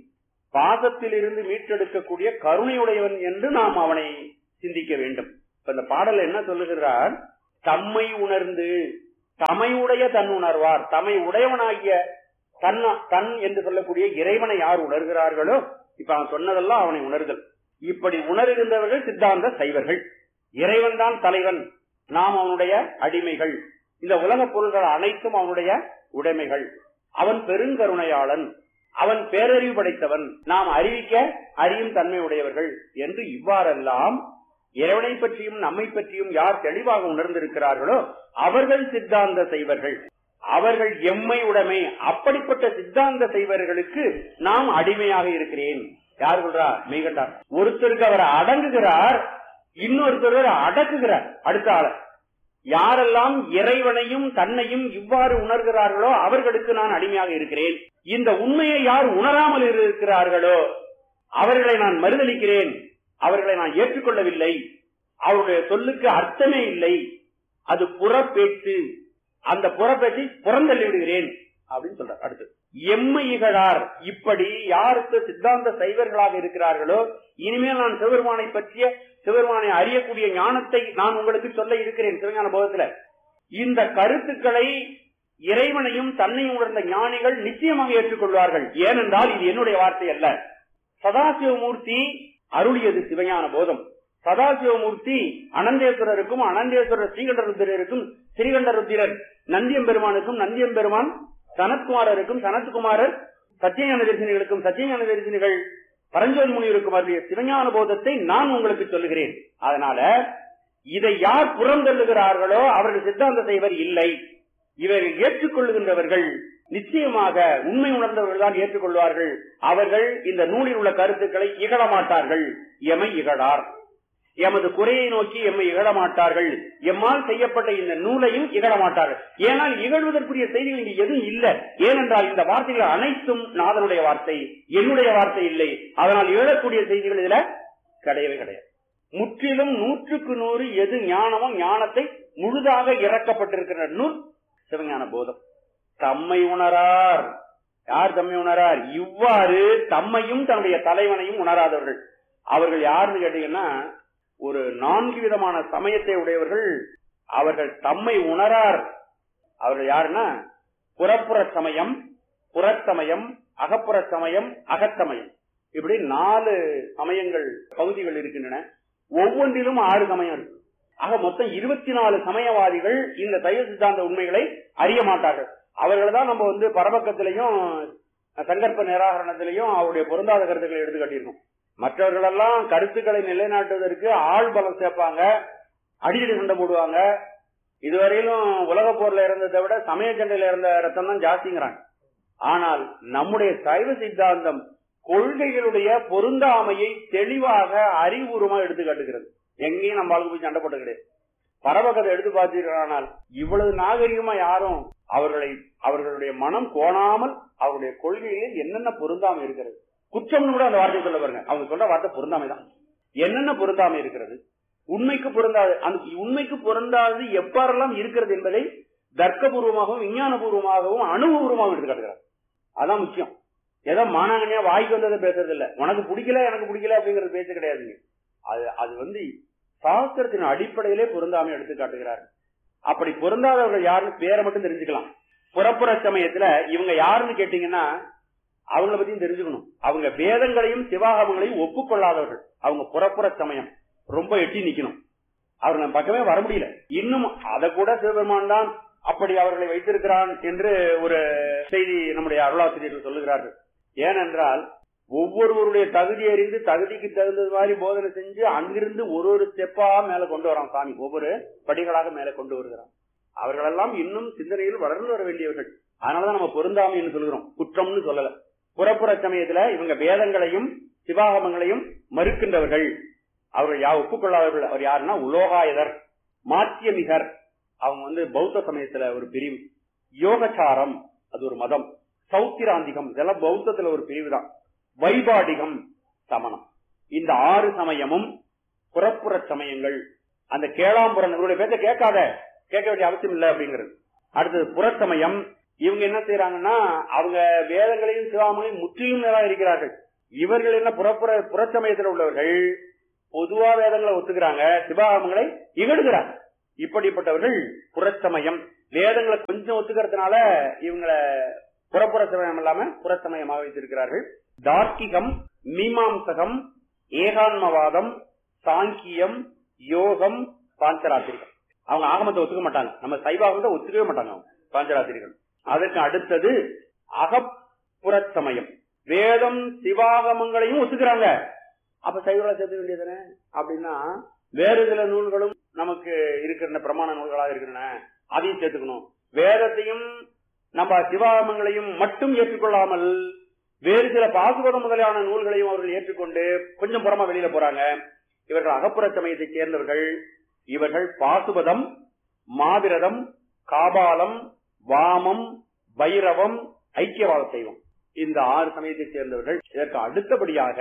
பாசத்திலிருந்து மீட்டெடுக்கக்கூடிய கருணையுடையவன் என்று நாம் அவனை சிந்திக்க வேண்டும் இப்ப இந்த பாடல் என்ன சொல்லுகிறார் தம்மை உணர்ந்து தமையுடைய தன் உணர்வார் தமை உடையவனாகிய தன் தன் என்று சொல்லக்கூடிய இறைவனை யார் உணர்கிறார்களோ இப்ப அவன் சொன்னதெல்லாம் அவனை உணர்தல் இப்படி உணர்கின்றவர்கள் சித்தாந்த சைவர்கள் இறைவன் தான் தலைவன் நாம் அவனுடைய அடிமைகள் இந்த உலக பொருள்கள் அனைத்தும் அவனுடைய உடைமைகள் அவன் பெருங்கருணையாளன் அவன் பேரறிவு படைத்தவன் நாம் அறிவிக்க அறியும் தன்மை உடையவர்கள் என்று இவ்வாறெல்லாம் இறைவனை பற்றியும் நம்மை பற்றியும் யார் தெளிவாக உணர்ந்திருக்கிறார்களோ அவர்கள் சித்தாந்த செய்வர்கள் அவர்கள் எம்மை உடைமை அப்படிப்பட்ட சித்தாந்த செய்வர்களுக்கு நாம் அடிமையாக இருக்கிறேன் யார் சொல்றா மெய்கண்டார் ஒருத்தருக்கு அவர் அடங்குகிறார் இன்னொருத்தர் அடக்குகிறார் அடுத்த ஆள யாரெல்லாம் இறைவனையும் தன்னையும் இவ்வாறு உணர்கிறார்களோ அவர்களுக்கு நான் அடிமையாக இருக்கிறேன் இந்த உண்மையை யார் உணராமல் இருக்கிறார்களோ அவர்களை நான் மறுதளிக்கிறேன் அவர்களை நான் ஏற்றுக்கொள்ளவில்லை அவருடைய சொல்லுக்கு அர்த்தமே இல்லை அது புறப்பேச்சு அந்த புறப்பேச்சை புறந்தள்ளி விடுகிறேன் அப்படின்னு சொல்றார் அடுத்து எம்மை இகழார் இப்படி யாருக்கு சித்தாந்த சைவர்களாக இருக்கிறார்களோ இனிமேல் நான் சிவபெருமானை பற்றிய சிவபெருமானை அறியக்கூடிய ஞானத்தை நான் உங்களுக்கு சொல்ல இருக்கிறேன் சிவஞான போதத்துல இந்த கருத்துக்களை இறைவனையும் தன்னையும் உணர்ந்த ஞானிகள் நிச்சயமாக ஏற்றுக்கொள்வார்கள் ஏனென்றால் இது என்னுடைய வார்த்தை அல்ல சதாசிவமூர்த்தி அருளியது சிவஞான போதம் சதாசிவமூர்த்தி அனந்தேஸ்வரருக்கும் அனந்தேஸ்வரர் ஸ்ரீகண்டருத்திரருக்கும் ஸ்ரீகண்டருத்திரர் நந்தியம்பெருமானுக்கும் நந்தியம்பெருமான் சனத்குமாரருக்கும் சனத்குமாரர் சத்தியஞான தரிசனிகளுக்கும் சத்தியஞான தரிசனிகள் பரஞ்சோன் முனிவருக்கும் அருளிய சிவஞான போதத்தை நான் உங்களுக்கு சொல்லுகிறேன் அதனால இதை யார் புறந்தள்ளுகிறார்களோ அவர்கள் சித்தாந்த செய்வர் இல்லை இவர்கள் ஏற்றுக்கொள்ளுகின்றவர்கள் நிச்சயமாக உண்மை உணர்ந்தவர்கள் தான் ஏற்றுக்கொள்வார்கள் அவர்கள் இந்த நூலில் உள்ள கருத்துக்களை இகழ மாட்டார்கள் எமை இகழார் எமது குறையை நோக்கி எம்மை இகழ மாட்டார்கள் எம்மால் செய்யப்பட்ட இந்த நூலையும் இகழ மாட்டார்கள் ஏனால் இகழ்வதற்குரிய செய்திகள் இங்கு எதுவும் இல்லை ஏனென்றால் இந்த வார்த்தைகள் அனைத்தும் நாதனுடைய வார்த்தை என்னுடைய வார்த்தை இல்லை அதனால் இகழக்கூடிய செய்திகள் இதுல கிடையவே கிடையாது முற்றிலும் நூற்றுக்கு நூறு எது ஞானமோ ஞானத்தை முழுதாக இறக்கப்பட்டிருக்கிற நூல் சிவஞான போதம் தம்மை உணரார் யார் தம்மை உணரார் இவ்வாறு தம்மையும் தன்னுடைய தலைவனையும் உணராதவர்கள் அவர்கள் யாருன்னு கேட்டீங்கன்னா ஒரு நான்கு விதமான சமயத்தை உடையவர்கள் அவர்கள் தம்மை உணரார் அவர்கள் யாருன்னா புறப்புற சமயம் புறச்சமயம் அகப்புற சமயம் அகச்சமயம் இப்படி நாலு சமயங்கள் பகுதிகள் இருக்கின்றன ஒவ்வொன்றிலும் ஆறு சமயம் இருக்கு ஆக மொத்தம் இருபத்தி நாலு சமயவாதிகள் இந்த சைவ சித்தாந்த உண்மைகளை அறிய மாட்டார்கள் அவர்கள் தான் நம்ம வந்து பரபக்கத்திலையும் சங்கற்ப நிராகரணத்திலையும் அவருடைய பொருந்தாத கருத்துக்களை எடுத்து காட்டியிருக்கோம் மற்றவர்களெல்லாம் கருத்துக்களை நிலைநாட்டுவதற்கு ஆள் பலம் சேர்ப்பாங்க அடிக்கடி சண்டை போடுவாங்க இதுவரையிலும் உலக போர்ல இருந்ததை விட சமய சண்டையில இருந்த ரத்தம் தான் ஜாஸ்திங்கிறாங்க ஆனால் நம்முடைய சைவ சித்தாந்தம் கொள்கைகளுடைய பொருந்தாமையை தெளிவாக அறிவுபூர்வமா எடுத்து காட்டுகிறது எங்கேயும் நம்ம ஆளுக்கு போய் சண்டை போட்டு கிடையாது பரவகத்தை எடுத்து பார்த்தீர்களானால் இவ்வளவு நாகரிகமா யாரும் அவர்களை அவர்களுடைய மனம் கோணாமல் அவருடைய கொள்கையில் என்னென்ன பொருந்தாமை இருக்கிறது குற்றம்னு கூட அந்த வார்த்தை சொல்ல பாருங்க அவங்க சொல்ற வார்த்தை பொருந்தாமை தான் என்னென்ன பொருந்தாமை இருக்கிறது உண்மைக்கு பொருந்தாது அந்த உண்மைக்கு பொருந்தாது எவ்வாறெல்லாம் இருக்கிறது என்பதை தர்க்கபூர்வமாகவும் விஞ்ஞானபூர்வமாகவும் அனுபவபூர்வமாகவும் எடுத்து காட்டுகிறார் அதான் முக்கியம் ஏதோ மானாங்கனியா வாய்க்கு வந்ததை பேசுறது இல்ல உனக்கு பிடிக்கல எனக்கு பிடிக்கல அப்படிங்கறது பேச்சு கிடையாதுங்க அது அது வந்து சாஸ்திரத்தின் அடிப்படையிலே பொருந்தாமை எடுத்து காட்டுகிறார் அப்படி பொருந்தாதவர்கள் யாருன்னு பேரை மட்டும் தெரிஞ்சுக்கலாம் புறப்புற சமயத்துல இவங்க யாருன்னு கேட்டீங்கன்னா அவங்கள பத்தியும் தெரிஞ்சுக்கணும் அவங்க வேதங்களையும் சிவாகமங்களையும் ஒப்புக்கொள்ளாதவர்கள் அவங்க புறப்புற சமயம் ரொம்ப எட்டி நிக்கணும் அவர் நம்ம பக்கமே வர முடியல இன்னும் அதை கூட சிவபெருமான் தான் அப்படி அவர்களை வைத்திருக்கிறான் என்று ஒரு செய்தி நம்முடைய அருளாசிரியர்கள் சொல்லுகிறார்கள் ஏனென்றால் ஒவ்வொருவருடைய தகுதி அறிந்து தகுதிக்கு தகுந்தது மாதிரி போதனை செஞ்சு அங்கிருந்து ஒரு ஒரு ஸ்டெப்பா மேல கொண்டு வரான் சாமி ஒவ்வொரு படிகளாக மேல கொண்டு வருகிறான் அவர்களெல்லாம் இன்னும் சிந்தனையில் வளர்ந்து வர வேண்டியவர்கள் அதனாலதான் நம்ம பொருந்தாமைன்னு சொல்கிறோம் குற்றம்னு சொல்லல புறப்புற சமயத்துல இவங்க வேதங்களையும் சிவாகமங்களையும் மறுக்கின்றவர்கள் அவர்கள் யா ஒப்புக்கொள்ளாதவர்கள் அவர் யாருன்னா உலோகாயதர் மாத்தியமிகர் அவங்க வந்து பௌத்த சமயத்துல ஒரு பிரிவு யோகச்சாரம் அது ஒரு மதம் சௌத்திராந்திகம் இதெல்லாம் பௌத்தத்துல ஒரு பிரிவு தான் வைபாடிகம் சமணம் இந்த ஆறு சமயமும் புறப்புற சமயங்கள் அந்த கேளாம்புரம் இவருடைய பேச்ச கேட்காத கேட்க வேண்டிய அவசியம் இல்லை அப்படிங்கிறது அடுத்தது புறச்சமயம் இவங்க என்ன செய்யறாங்கன்னா அவங்க வேதங்களையும் சிவாமங்களையும் முற்றிலும் நிராகரிக்கிறார்கள் இவர்கள் என்ன புறப்புற புறச்சமயத்தில் உள்ளவர்கள் பொதுவா வேதங்களை ஒத்துக்கிறாங்க சிவாகமங்களை இகழுகிறாங்க இப்படிப்பட்டவர்கள் புறச்சமயம் வேதங்களை கொஞ்சம் ஒத்துக்கிறதுனால இவங்களை புறப்புற சமயம் இல்லாம புறச்சமயமாக வைத்திருக்கிறார்கள் தார்க்கிகம் மீமாம்சகம் ஏகான்மவாதம் சாங்கியம் யோகம் பாஞ்சராத்திரிகம் அவங்க ஆகமத்தை ஒத்துக்க மாட்டாங்க நம்ம சைவாகமத்தை ஒத்துக்கவே மாட்டாங்க அவங்க பாஞ்சராத்திரிகள் அதற்கு அடுத்தது அகப்புறச்சமயம் வேதம் சிவாகமங்களையும் ஒத்துக்கிறாங்க அப்ப சைவங்களை சேர்த்துக்க வேண்டியதுதானே அப்படின்னா வேறு சில நூல்களும் நமக்கு இருக்கின்ற பிரமாண நூல்களாக இருக்கின்றன அதையும் சேர்த்துக்கணும் வேதத்தையும் நம்ம சிவாகமங்களையும் மட்டும் ஏற்றுக்கொள்ளாமல் வேறு சில பாசுபதம் முதலான நூல்களையும் அவர்கள் ஏற்றுக்கொண்டு கொஞ்சம் புறமா வெளியில போறாங்க இவர்கள் அகப்புற சமயத்தைச் சேர்ந்தவர்கள் இவர்கள் பாசுபதம் மாவிரதம் காபாலம் வாமம் பைரவம் ஐக்கியவாத செய்வம் இந்த ஆறு சமயத்தைச் சேர்ந்தவர்கள் இதற்கு அடுத்தபடியாக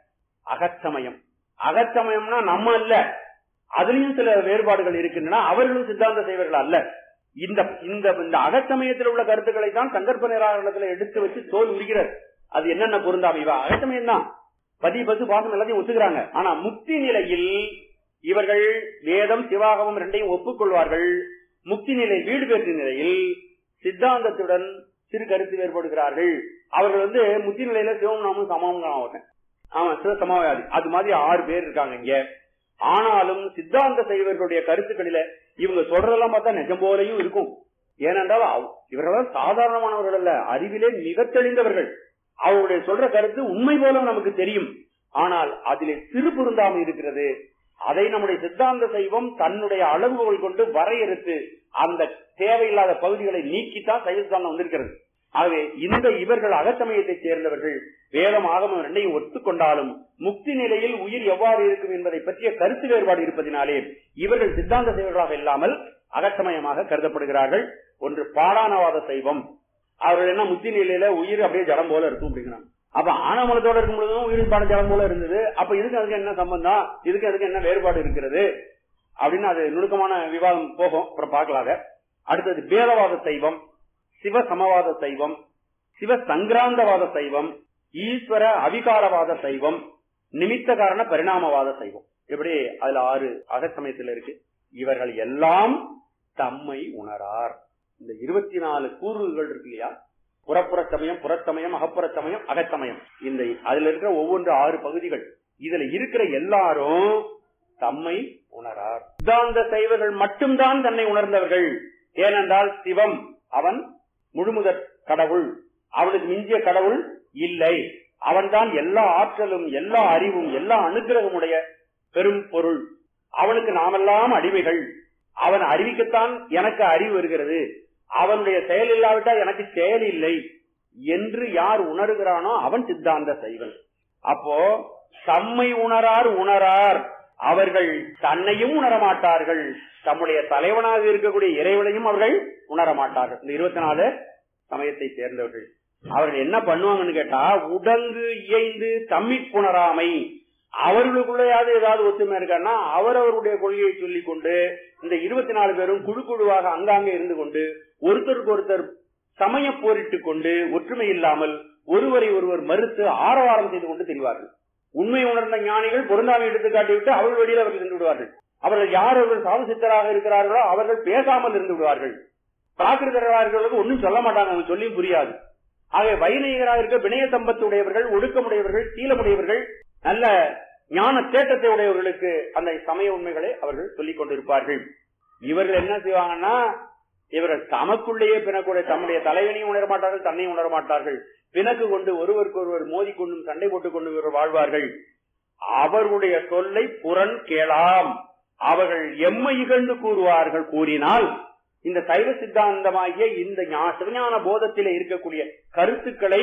அகச்சமயம் அகச்சமயம்னா நம்ம அல்ல அதுலயும் சில வேறுபாடுகள் இருக்கின்றன அவர்களும் சித்தாந்த செய்வர்கள் அல்ல இந்த இந்த இந்த அகச்சமயத்தில் உள்ள கருத்துக்களை தான் சங்கற்ப நிராகரணத்துல எடுத்து வச்சு தோல் உரிக்கிறார் அது என்னென்ன பொருந்தாம இவ அகச்சமயம் தான் பதி பசு பாசம் எல்லாத்தையும் ஒத்துக்கிறாங்க ஆனா முக்தி நிலையில் இவர்கள் வேதம் சிவாகமம் ரெண்டையும் ஒப்புக்கொள்வார்கள் முக்தி நிலை வீடு பெற்ற நிலையில் சித்தாந்தத்துடன் சிறு கருத்து வேறுபடுகிறார்கள் அவர்கள் வந்து முக்தி நிலையில சிவம் நாமும் சமம் ஆவட்டேன் ஆமா சிவ சமவாதி அது மாதிரி ஆறு பேர் இருக்காங்க இங்க ஆனாலும் சித்தாந்த செய்வர்களுடைய கருத்துக்களில இவங்க சொல்றதெல்லாம் பார்த்தா நிஜம் போலையும் இருக்கும் ஏனென்றால் அவ்- இவர்கள் சாதாரணமானவர்கள் அல்ல அறிவிலே மிக தெளிந்தவர்கள் அவருடைய சொல்ற கருத்து உண்மை போல நமக்கு தெரியும் ஆனால் அதிலே சிறு பொருந்தாமை இருக்கிறது அதை நம்முடைய சித்தாந்த சைவம் தன்னுடைய அளவுகோல் கொண்டு வரையறுத்து அந்த தேவையில்லாத பகுதிகளை நீக்கித்தான் சைவ சித்தாந்தம் வந்திருக்கிறது ஆகவே இந்த இவர்கள் அகச்சமயத்தைச் சேர்ந்தவர்கள் வேதம் ஆகமம் ரெண்டையும் ஒத்துக்கொண்டாலும் முக்தி நிலையில் உயிர் எவ்வாறு இருக்கும் என்பதை பற்றிய கருத்து வேறுபாடு இருப்பதினாலே இவர்கள் சித்தாந்த செய்வர்களாக இல்லாமல் அகச்சமயமாக கருதப்படுகிறார்கள் ஒன்று பாடானவாத சைவம் அவர்கள் என்ன முக்தி நிலையில உயிர் அப்படியே ஜடம் போல இருக்கும் அப்படிங்கிறாங்க அப்ப ஆனமலத்தோட இருக்கும் பொழுதும் உயிர் பாட ஜடம் போல இருந்தது அப்ப இதுக்கு அதுக்கு என்ன சம்பந்தம் இதுக்கு அதுக்கு என்ன வேறுபாடு இருக்கிறது அப்படின்னு அது நுணுக்கமான விவாதம் போகும் அப்புறம் பார்க்கலாக அடுத்தது பேதவாத சைவம் சிவ சமவாத சைவம் சிவ சங்கிராந்தவாத சைவம் ஈஸ்வர அவிகாரவாத சைவம் நிமித்த காரண பரிணாமவாத சைவம் இப்படி அதுல ஆறு அகச்சமயத்தில் இருக்கு இவர்கள் எல்லாம் தம்மை உணரார் இந்த இருபத்தி நாலு கூறுகள் இருக்கு இல்லையா புறப்புற சமயம் புறச்சமயம் அகப்புற சமயம் அகச்சமயம் இந்த அதுல இருக்கிற ஒவ்வொன்று ஆறு பகுதிகள் இதுல இருக்கிற எல்லாரும் தம்மை உணரார் சித்தாந்த செய்வர்கள் மட்டும்தான் தன்னை உணர்ந்தவர்கள் ஏனென்றால் சிவம் அவன் முழுமுதற் கடவுள் அவனுக்கு மிஞ்சிய கடவுள் இல்லை அவன்தான் எல்லா ஆற்றலும் எல்லா அறிவும் எல்லா அனுகிரகமுடைய பெரும் பொருள் அவனுக்கு நாமெல்லாம் அடிமைகள் அவன் அறிவிக்கத்தான் எனக்கு அறிவு வருகிறது அவனுடைய செயல் இல்லாவிட்டால் எனக்கு செயல் இல்லை என்று யார் உணர்கிறானோ அவன் சித்தாந்த சைவன் அப்போ தம்மை உணரார் உணரார் அவர்கள் தன்னையும் உணரமாட்டார்கள் தம்முடைய தலைவனாக இருக்கக்கூடிய இறைவனையும் அவர்கள் உணரமாட்டார்கள் இந்த இருபத்தி நாலு சமயத்தை சேர்ந்தவர்கள் அவர்கள் என்ன பண்ணுவாங்கன்னு கேட்டா உடங்கு இயைந்து தம்மிற் புணராமை அவர்களுக்குள்ளேயாவது ஏதாவது ஒத்துமை இருக்கான்னா அவரவருடைய கொள்கையை சொல்லிக் கொண்டு இந்த இருபத்தி நாலு பேரும் குழு குழுவாக அங்காங்கே இருந்து கொண்டு ஒருத்தருக்கு ஒருத்தர் சமய போரிட்டுக் கொண்டு ஒற்றுமை இல்லாமல் ஒருவரை ஒருவர் மறுத்து ஆரவாரம் செய்து கொண்டு தெரிவார்கள் உண்மை உணர்ந்த ஞானிகள் பொருந்தாமை எடுத்து காட்டிவிட்டு அவர்கள் வெளியில் அவர்கள் சென்று விடுவார்கள் அவர்கள் யார் அவர்கள் சாது சித்தராக இருக்கிறார்களோ அவர்கள் பேசாமல் இருந்து விடுவார்கள் பிராகிருதர்களுக்கு ஒன்றும் சொல்ல மாட்டாங்க அவங்க சொல்லியும் புரியாது ஆகவே வைநீகராக இருக்க வினய சம்பத்து உடையவர்கள் ஒடுக்கமுடையவர்கள் சீலமுடையவர்கள் நல்ல ஞான தேட்டத்தை உடையவர்களுக்கு அந்த சமய உண்மைகளை அவர்கள் சொல்லிக் கொண்டிருப்பார்கள் இவர்கள் என்ன செய்வாங்கன்னா இவர்கள் தமக்குள்ளேயே பிணக்கூடிய தம்முடைய தலைவனையும் உணர மாட்டார்கள் தன்னையும் உணர மாட்டார்கள் பிணக்கு கொண்டு ஒருவருக்கு ஒருவர் மோதிக்கொண்டும் சண்டை போட்டுக் கொண்டு இவர்கள் வாழ்வார்கள் அவர்களுடைய சொல்லை புறன் கேளாம் அவர்கள் எம்மை இகழ்ந்து கூறுவார்கள் கூறினால் இந்த சைவ சித்தாந்தமாகிய இந்த ஞா- சிவஞான போதத்திலே இருக்கக்கூடிய கருத்துக்களை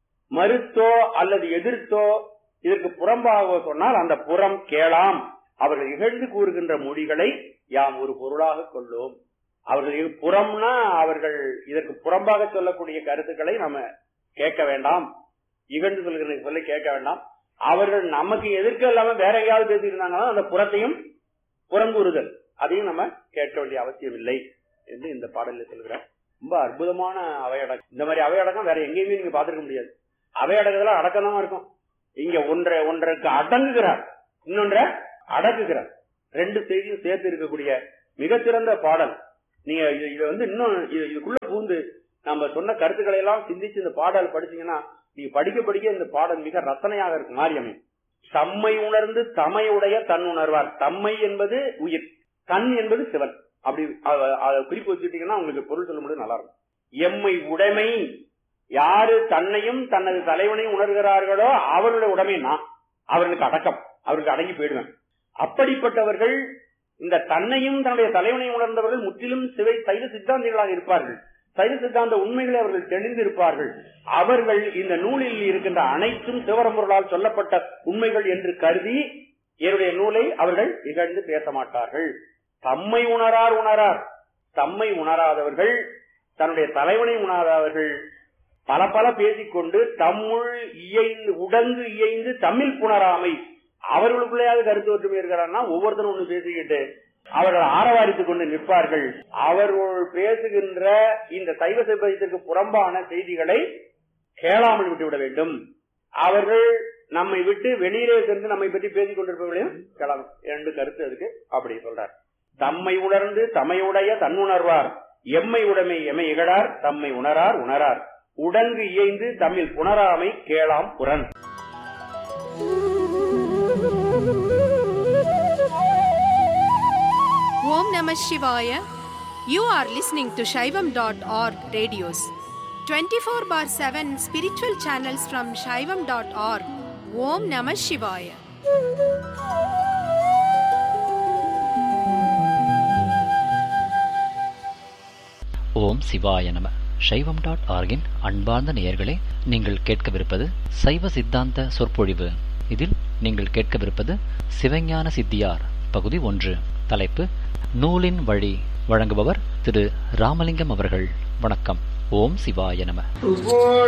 மறுத்தோ அல்லது எதிர்த்தோ இதற்கு புறம்பாக சொன்னால் அந்த புறம் கேளாம் அவர்கள் இகழ்ந்து கூறுகின்ற மொழிகளை யாம் ஒரு பொருளாக கொள்ளோம் அவர்கள் இது புறம்னா அவர்கள் இதற்கு புறம்பாக சொல்லக்கூடிய கருத்துக்களை நம்ம கேட்க வேண்டாம் இகழ்ந்து சொல்கிற சொல்லை கேட்க வேண்டாம் அவர்கள் நமக்கு எதிர்க்க இல்லாம வேற எங்கேயாவது பேசியிருந்தாங்கன்னா அந்த புறத்தையும் புறங்கூறுதல் அதையும் நம்ம கேட்க வேண்டிய அவசியம் இல்லை என்று இந்த பாடலில் சொல்கிறார் ரொம்ப அற்புதமான அவையடக்கம் இந்த மாதிரி அவையடக்கம் வேற எங்கேயுமே நீங்க பாத்துருக்க முடியாது அவையடக்கத்துல அடக்கம் தான் இருக்கும் இங்க ஒன்றை ஒன்றைக்கு அடங்குகிறார் இன்னொன்றை அடக்குகிறார் ரெண்டு செய்தியும் சேர்த்து இருக்கக்கூடிய மிகச்சிறந்த பாடல் நீங்க இது இதை வந்து இன்னும் இது- இதுக்குள்ள பூந்து நம்ம சொன்ன கருத்துக்களை எல்லாம் சிந்திச்சு இந்த பாடல் படிச்சீங்கன்னா நீங்க படிக்க படிக்க இந்த பாடல் மிக ரசனையாக இருக்கு மாரியமை தம்மை உணர்ந்து தமையுடைய தன் உணர்வார் தம்மை என்பது உயிர் தன் என்பது சிவன் அப்படி அ- அதை குறிப்பு வச்சுட்டீங்கன்னா உங்களுக்கு பொருள் சொல்ல முடியும் நல்லா இருக்கும் எம்மை உடைமை யாரு தன்னையும் தனது தலைவனையும் உணர்கிறார்களோ அவர்களுடைய உடைமை நான் அவர்களுக்கு அடக்கம் அவர்களுக்கு அடங்கி போயிடுவேன் அப்படிப்பட்டவர்கள் இந்த தன்னையும் தன்னுடைய தலைவனையும் உணர்ந்தவர்கள் முற்றிலும் சிவை சைவ சித்தாந்திகளாக இருப்பார்கள் சைவ சித்தாந்த உண்மைகளை அவர்கள் தெளிந்திருப்பார்கள் அவர்கள் இந்த நூலில் இருக்கின்ற அனைத்தும் சிவரம்பொருளால் சொல்லப்பட்ட உண்மைகள் என்று கருதி என்னுடைய நூலை அவர்கள் இகழ்ந்து பேச மாட்டார்கள் தம்மை உணரார் உணரார் தம்மை உணராதவர்கள் தன்னுடைய தலைவனை உணராதவர்கள் பல பல பேசிக்கொண்டு தம்முள் இயைந்து உடங்கு இயைந்து தமிழ் புணராமை அவர்களுக்குள்ளேயாவது கருத்து ஒற்றுமை இருக்கிறான்னா ஒவ்வொருத்தரும் ஒண்ணு பேசிக்கிட்டு அவர்கள் ஆரவாரித்துக் கொண்டு நிற்பார்கள் அவர்கள் பேசுகின்ற இந்த சைவ சிற்பத்திற்கு புறம்பான செய்திகளை கேளாமல் விட்டுவிட வேண்டும் அவர்கள் நம்மை விட்டு வெளியிலே சென்று நம்மை பற்றி பேசிக் கொண்டிருப்பவர்களையும் கேளாமல் இரண்டு கருத்து அதுக்கு அப்படி சொல்றார் தம்மை உணர்ந்து தம்மையுடைய தன்னுணர்வார் எம்மை உடைமை எமை இகழார் தம்மை உணரார் உணரார் உடங்கு இயைந்து Tamil புணராமை கேளாம் புறன் Om Namah Shivaya. You are listening to Shaivam.org radios. 24 bar 7 spiritual channels from Shaivam.org. Om Namah Shivaya. ஓம் சிவாய நம சைவம் டாட் ஆர்கின் அன்பார்ந்த நேயர்களே நீங்கள் கேட்கவிருப்பது சைவ சித்தாந்த சொற்பொழிவு இதில் நீங்கள் கேட்கவிருப்பது சிவஞான சித்தியார் பகுதி ஒன்று தலைப்பு நூலின் வழி வழங்குபவர் திரு ராமலிங்கம் அவர்கள் வணக்கம் ஓம் சிவாய நம கோடி